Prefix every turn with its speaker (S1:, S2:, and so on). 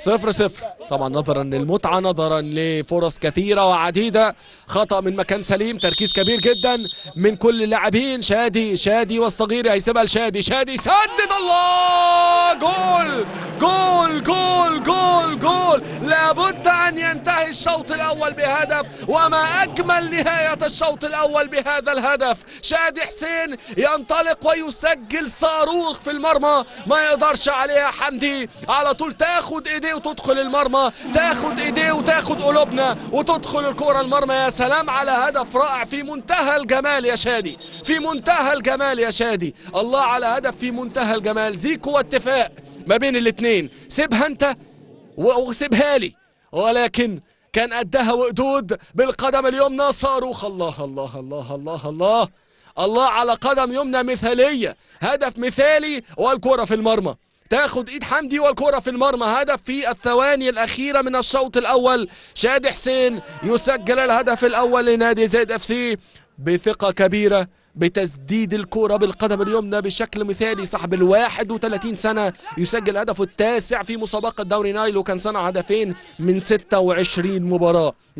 S1: صفر صفر طبعا نظرا للمتعة نظرا لفرص كثيرة وعديدة خطأ من مكان سليم تركيز كبير جدا من كل اللاعبين شادي شادي والصغير هيسيبها لشادي شادي سدد الله جول جول جول جول جول لابد أن ينتهي الشوط الأول بهدف وما أجمل نهاية الشوط الأول بهذا الهدف شادي حسين ينطلق ويسجل صاروخ في المرمى ما يقدرش عليها حمدي على طول تاخد ايديه وتدخل المرمى تاخد ايديه وتاخد قلوبنا وتدخل الكرة المرمى يا سلام على هدف رائع في منتهى الجمال يا شادي في منتهى الجمال يا شادي الله على هدف في منتهى الجمال زيكو واتفاق ما بين الاتنين سيبها انت و- وسيبها لي ولكن كان قدها وقدود بالقدم اليمنى صاروخ الله الله الله الله الله الله على قدم يمنى مثالية هدف مثالي والكرة في المرمى تاخد ايد حمدي والكرة في المرمى هدف في الثواني الأخيرة من الشوط الأول شادي حسين يسجل الهدف الأول لنادي زد اف سي بثقة كبيرة بتسديد الكرة بالقدم اليمنى بشكل مثالي صاحب ال 31 سنة يسجل هدفه التاسع في مسابقة دوري نايل وكان صنع هدفين من 26 مباراة